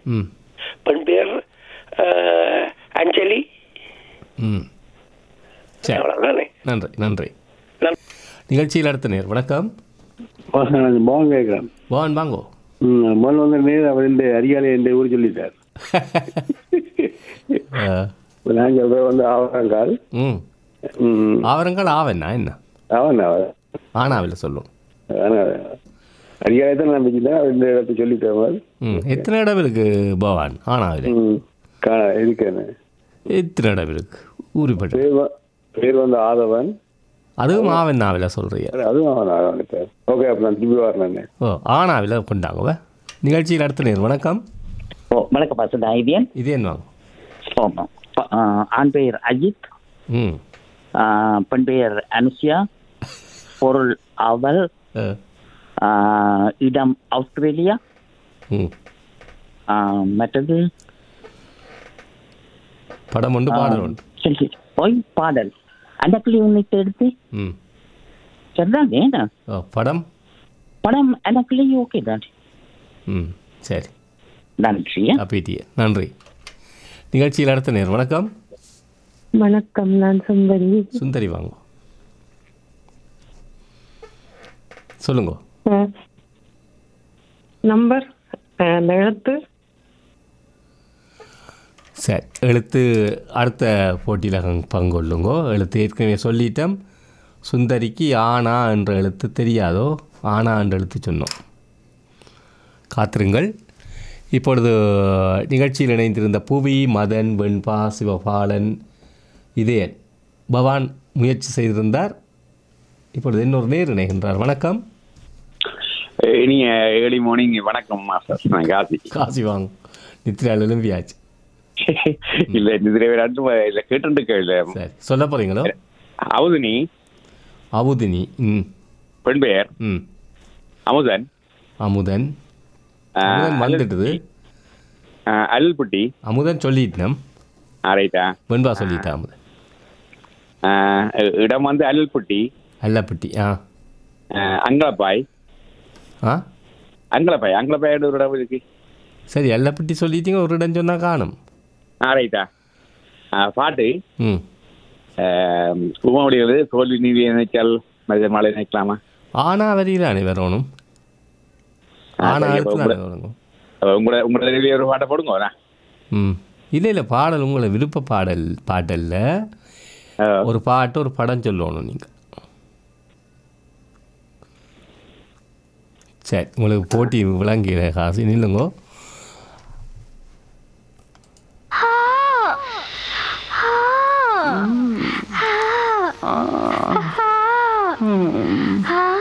ம் பெண் பேர் அஹ், அஞ்சலி ம் சரி அவ்வளவுதானே நன்றி நன்றி நன்- நிகழ்ச்சியில் அடுத்த நேர் வணக்கம் மோகன் கேட்குறேன் பவன் வாங்கோ ம் முதல்ல வந்து நேர் அவர் இந்த அரியாலை இந்த ஊர் சொல்லிட்டார் ஆ, நான் சொல்கிறேன் வந்து ஆவரங்கால் ம் ம் ஆவரங்கள் ஆவண்ணா என்ன அவன் அவன் ஆனாவில் சொல்லும் ஆனால் அரியாலை தான் நம்பிக்கிட்டேன் அவர் இந்த இடத்த சொல்லிட்டார் மாதிரி ம் எத்தனை இடம் இருக்கு பவான் ஆனாவில் ம் காண இருக்கேன்னு எத்தனை இடம் இருக்கு ஊருப்பட்டு பேர் வ- பேர் வந்து ஆதவன் அதுவும் ஆவண்ணாவில் சொல்கிறீங்க அதுவும் அவன் அவன் பேர் ஓகே அப்போ நான் திரும்பி வரேன் ஓ ஆனாவில் கொண்டாங்க நிகழ்ச்சியில் அடுத்த நேர் வணக்கம் ஓ வணக்கம் பாச ஐவியன் இது என்ன வாங்க ஆமாம் ப- ஆ, ஆண் பெயர் அஜித் ம் ஆ, பெண் பெயர் அனுஷியா பொருள் அவள் ஆ, ஆ, இடம் ஆஸ்திரேலியா ம் ஆ, மற்றது படம் உண்டு பாடல் உண்டு சரி, சரி. ஓய் பாடல் அந்த கிளி உன்னிட்டு எடுத்து ம் சரிதான் வேணா ஓ படம் படம் அந்த கிளி ஓகே தான் ம் சரி நன்றி அப்பிட்டிய நன்றி நிகழ்ச்சியில் அடுத்த நேர் வணக்கம் வணக்கம் நான் சுந்தரி சுந்தரி வாங்க சொல்லுங்க அஹ், நம்பர் அஹ், அந்த எழுத்து சரி எழுத்து அடுத்த போட்டியில் பங்கொள்ளுங்கோ எழுத்து ஏற்கனவே சொல்லிட்டோம் சுந்தரிக்கு ஆனா என்ற எழுத்து தெரியாதோ ஆனா என்ற எழுத்து சொன்னோம் காத்திருங்கள் இப்பொழுது நிகழ்ச்சியில் இணைந்திருந்த புவி மதன் வெண்பா சிவபாலன் இதயன் பவான் முயற்சி செய்திருந்தார் இப்பொழுது இன்னொரு நேர் இணைகின்றார் வணக்கம் இனிய ஏர்லி மார்னிங் வணக்கம் மாஸ்டர் நான் காசி காசி வாங்க நித்ரால் எழும்பியாச்சு இல்ல நிதிரை ரெண்டு இல்ல கேட்டு இல்ல சரி சொல்ல போகிறீங்களோ அவுதினி அவுதினி ம் பெண் பெயர் ம் அமுதன் அமுதன் ஆஹ், அமுதன் வந்துட்டுது ஆஹ், அல்புட்டி அமுதன் சொல்லிட்டேன் ரைட்டா வெண்பா சொல்லிட்டேன் அமுதன் இடம் வந்து அல்புட்டி அல்லப்பட்டி ஆ ஆஹ், அங்களப்பாய் ஆ அங்களப்பாய் அங்களப்பாய் ஒரு இடம் இருக்கு சரி அல்லப்பட்டி சொல்லிட்டீங்க ஒரு இடம் சொன்னால் காணும் ஆ ரைட்டா ஆஹ், பாட்டு ம் குமாவடிகள் தோல்வி நீதி நினைச்சால் மனித மாலை நினைக்கலாமா ஆனா வரியிலானே வரணும் ஆ, ஆனா சரி, அப்ப எழுத்துலானே உங்களோட- வரணும் உங்களோட உங்களோட நிலையில ஒரு பாட்டை போடுங்க வரேன். ம் இல்லை இல்லை பாடல் உங்களை விருப்ப பாடல் பாடல்ல ஆஹ், ஒரு பாட்டு ஒரு படம் சொல்லணும் நீங்கள் சரி உங்களுக்கு போட்டி விளங்கிற காசு நில்லுங்கோ